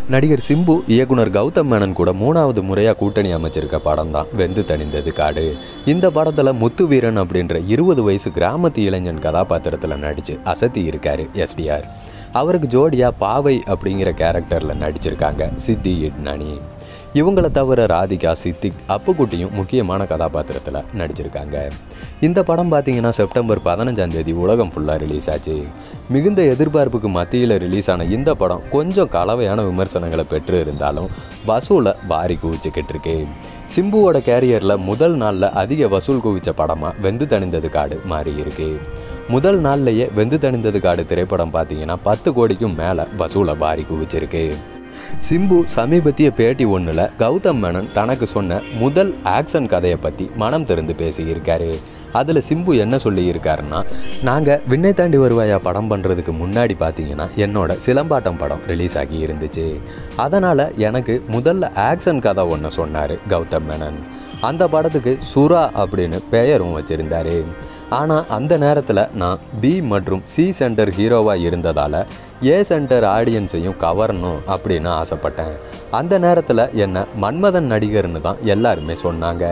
நடிகர் சிம்பு இயக்குனர் கௌதம் மேனன் கூட மூணாவது முறையாக கூட்டணி அமைச்சிருக்க படம் தான் வெந்து தணிந்தது காடு இந்த படத்தில் முத்து வீரன் அப்படின்ற இருபது வயசு கிராமத்து இளைஞன் கதாபாத்திரத்தில் நடித்து அசத்தி இருக்காரு எஸ்டிஆர் அவருக்கு ஜோடியாக பாவை அப்படிங்கிற கேரக்டரில் நடிச்சிருக்காங்க சித்தி இட்னானி இவங்கள தவிர ராதிகா சித்திக் அப்புக்குட்டியும் முக்கியமான கதாபாத்திரத்தில் நடிச்சிருக்காங்க இந்த படம் பார்த்தீங்கன்னா செப்டம்பர் பதினஞ்சாம் தேதி உலகம் ஃபுல்லாக ரிலீஸ் ஆச்சு மிகுந்த எதிர்பார்ப்புக்கு மத்தியில் ரிலீஸ் ஆன இந்த படம் கொஞ்சம் கலவையான விமர்சனங்களை பெற்று இருந்தாலும் வசூலை பாரி குவிச்சுக்கிட்டு இருக்கு சிம்புவோட கேரியரில் முதல் நாளில் அதிக வசூல் குவிச்ச படமாக வெந்து தணிந்தது காடு மாறி இருக்கு முதல் நாள்லேயே வெந்து தணிந்தது காடு திரைப்படம் பார்த்தீங்கன்னா பத்து கோடிக்கும் மேலே வசூலை பாரி குவிச்சிருக்கு சிம்பு சமீபத்திய பேட்டி ஒன்றில் கௌதம் மேனன் தனக்கு சொன்ன முதல் ஆக்ஷன் கதையை பற்றி மனம் திறந்து பேசியிருக்காரு அதில் சிம்பு என்ன சொல்லியிருக்காருன்னா நாங்கள் விண்ணை தாண்டி வருவாயா படம் பண்ணுறதுக்கு முன்னாடி பார்த்தீங்கன்னா என்னோட சிலம்பாட்டம் படம் ரிலீஸ் ஆகி இருந்துச்சு அதனால் எனக்கு முதல்ல ஆக்ஷன் கதை ஒன்று சொன்னார் கௌதம் மேனன் அந்த படத்துக்கு சுறா அப்படின்னு பெயரும் வச்சுருந்தாரு ஆனால் அந்த நேரத்தில் நான் பி மற்றும் சி சென்டர் ஹீரோவாக இருந்ததால் ஏ சென்டர் ஆடியன்ஸையும் கவரணும் அப்படின்னு ஆசைப்பட்டேன் அந்த நேரத்தில் என்னை மன்மதன் நடிகர்னு தான் எல்லாருமே சொன்னாங்க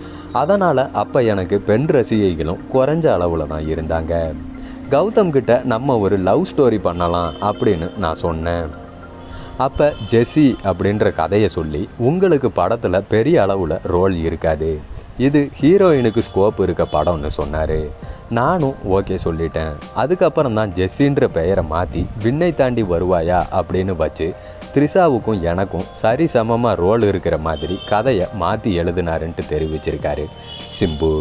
அதனால் அப்போ எனக்கு பெண் ரசிகைகளும் குறைஞ்ச அளவில் தான் இருந்தாங்க கௌதம் கிட்ட நம்ம ஒரு லவ் ஸ்டோரி பண்ணலாம் அப்படின்னு நான் சொன்னேன் அப்போ ஜெஸ்ஸி அப்படின்ற கதையை சொல்லி உங்களுக்கு படத்தில் பெரிய அளவில் ரோல் இருக்காது இது ஹீரோயினுக்கு ஸ்கோப் இருக்க படம்னு சொன்னார் நானும் ஓகே சொல்லிட்டேன் அதுக்கப்புறம் தான் ஜெஸ்ஸின்ற பெயரை மாற்றி விண்ணை தாண்டி வருவாயா அப்படின்னு வச்சு த்ரிஷாவுக்கும் எனக்கும் சரி சமமாக ரோல் இருக்கிற மாதிரி கதையை மாற்றி எழுதினாருன்ட்டு தெரிவிச்சிருக்காரு சிம்பு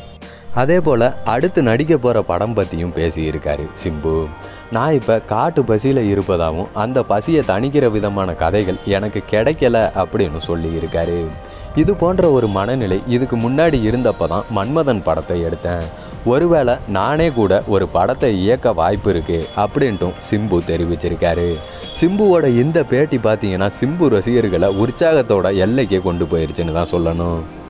அதே போல் அடுத்து நடிக்க போகிற படம் பற்றியும் பேசியிருக்காரு சிம்பு நான் இப்போ காட்டு பசியில் இருப்பதாகவும் அந்த பசியை தணிக்கிற விதமான கதைகள் எனக்கு கிடைக்கல அப்படின்னு சொல்லியிருக்காரு இது போன்ற ஒரு மனநிலை இதுக்கு முன்னாடி இருந்தப்போ தான் மன்மதன் படத்தை எடுத்தேன் ஒருவேளை நானே கூட ஒரு படத்தை இயக்க வாய்ப்பு இருக்குது அப்படின்ட்டும் சிம்பு தெரிவிச்சிருக்காரு சிம்புவோட இந்த பேட்டி பார்த்தீங்கன்னா சிம்பு ரசிகர்களை உற்சாகத்தோட எல்லைக்கே கொண்டு போயிருச்சுன்னு தான் சொல்லணும்